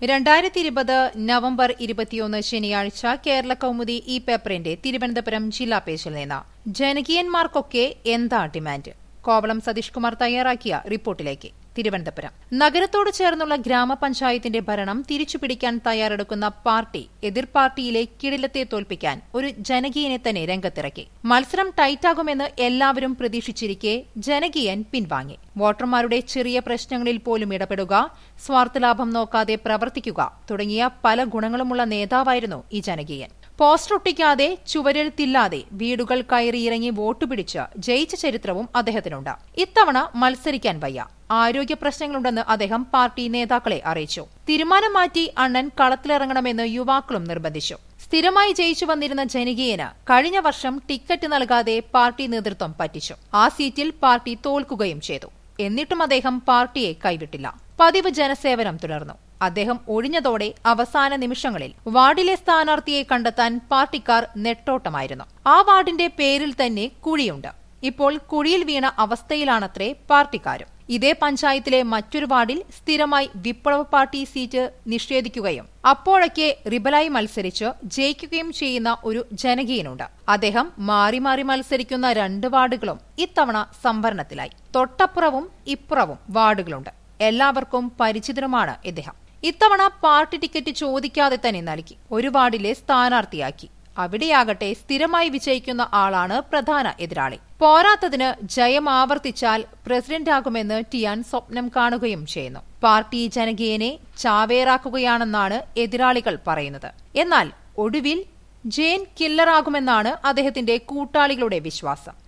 രണ്ടായിരത്തി ഇരുപത് നവംബർ ഇരുപത്തിയൊന്ന് ശനിയാഴ്ച കേരള കൗമുദി ഈ പേപ്പറിന്റെ തിരുവനന്തപുരം ജില്ലാ പേജിൽ നിന്ന് ജനകീയന്മാർക്കൊക്കെ എന്താ ഡിമാൻഡ് കോവളം സതീഷ് കുമാർ തയ്യാറാക്കിയ റിപ്പോർട്ടിലേക്ക് തിരുവനന്തപുരം നഗരത്തോട് ചേർന്നുള്ള ഗ്രാമപഞ്ചായത്തിന്റെ ഭരണം തിരിച്ചുപിടിക്കാൻ തയ്യാറെടുക്കുന്ന പാർട്ടി എതിർ പാർട്ടിയിലെ കിടിലത്തെ തോൽപ്പിക്കാൻ ഒരു ജനകീയനെ തന്നെ രംഗത്തിറക്കി മത്സരം ടൈറ്റാകുമെന്ന് എല്ലാവരും പ്രതീക്ഷിച്ചിരിക്കെ ജനകീയൻ പിൻവാങ്ങി വോട്ടർമാരുടെ ചെറിയ പ്രശ്നങ്ങളിൽ പോലും ഇടപെടുക സ്വാർത്ഥലാഭം നോക്കാതെ പ്രവർത്തിക്കുക തുടങ്ങിയ പല ഗുണങ്ങളുമുള്ള നേതാവായിരുന്നു ഈ ജനകീയൻ പോസ്റ്റർ ഒട്ടിക്കാതെ ചുവരിൽ തില്ലാതെ വീടുകൾ കയറിയിറങ്ങി വോട്ട് പിടിച്ച് ജയിച്ച ചരിത്രവും അദ്ദേഹത്തിനുണ്ട് ഇത്തവണ മത്സരിക്കാൻ വയ്യ ആരോഗ്യ പ്രശ്നങ്ങളുണ്ടെന്ന് അദ്ദേഹം പാർട്ടി നേതാക്കളെ അറിയിച്ചു തീരുമാനം മാറ്റി അണ്ണൻ കളത്തിലിറങ്ങണമെന്ന് യുവാക്കളും നിർബന്ധിച്ചു സ്ഥിരമായി ജയിച്ചു വന്നിരുന്ന ജനകീയന് കഴിഞ്ഞ വർഷം ടിക്കറ്റ് നൽകാതെ പാർട്ടി നേതൃത്വം പറ്റിച്ചു ആ സീറ്റിൽ പാർട്ടി തോൽക്കുകയും ചെയ്തു എന്നിട്ടും അദ്ദേഹം പാർട്ടിയെ കൈവിട്ടില്ല പതിവ് ജനസേവനം തുടർന്നു അദ്ദേഹം ഒഴിഞ്ഞതോടെ അവസാന നിമിഷങ്ങളിൽ വാർഡിലെ സ്ഥാനാർത്ഥിയെ കണ്ടെത്താൻ പാർട്ടിക്കാർ നെട്ടോട്ടമായിരുന്നു ആ വാർഡിന്റെ പേരിൽ തന്നെ കുഴിയുണ്ട് ഇപ്പോൾ കുഴിയിൽ വീണ അവസ്ഥയിലാണത്രേ പാർട്ടിക്കാരും ഇതേ പഞ്ചായത്തിലെ മറ്റൊരു വാർഡിൽ സ്ഥിരമായി വിപ്ലവ പാർട്ടി സീറ്റ് നിഷേധിക്കുകയും അപ്പോഴൊക്കെ റിബലായി മത്സരിച്ച് ജയിക്കുകയും ചെയ്യുന്ന ഒരു ജനകീയനുണ്ട് അദ്ദേഹം മാറി മാറി മത്സരിക്കുന്ന രണ്ട് വാർഡുകളും ഇത്തവണ സംവരണത്തിലായി തൊട്ടപ്പുറവും ഇപ്പുറവും വാർഡുകളുണ്ട് എല്ലാവർക്കും പരിചിതരുമാണ് ഇദ്ദേഹം ഇത്തവണ പാർട്ടി ടിക്കറ്റ് ചോദിക്കാതെ തന്നെ നൽകി ഒരു വാർഡിലെ സ്ഥാനാർത്ഥിയാക്കി അവിടെയാകട്ടെ സ്ഥിരമായി വിജയിക്കുന്ന ആളാണ് പ്രധാന എതിരാളി പോരാത്തതിന് ജയം ആവർത്തിച്ചാൽ പ്രസിഡന്റാകുമെന്ന് ടിയാൻ സ്വപ്നം കാണുകയും ചെയ്യുന്നു പാർട്ടി ജനകീയനെ ചാവേറാക്കുകയാണെന്നാണ് എതിരാളികൾ പറയുന്നത് എന്നാൽ ഒടുവിൽ ജെയിൻ കില്ലറാകുമെന്നാണ് അദ്ദേഹത്തിന്റെ കൂട്ടാളികളുടെ വിശ്വാസം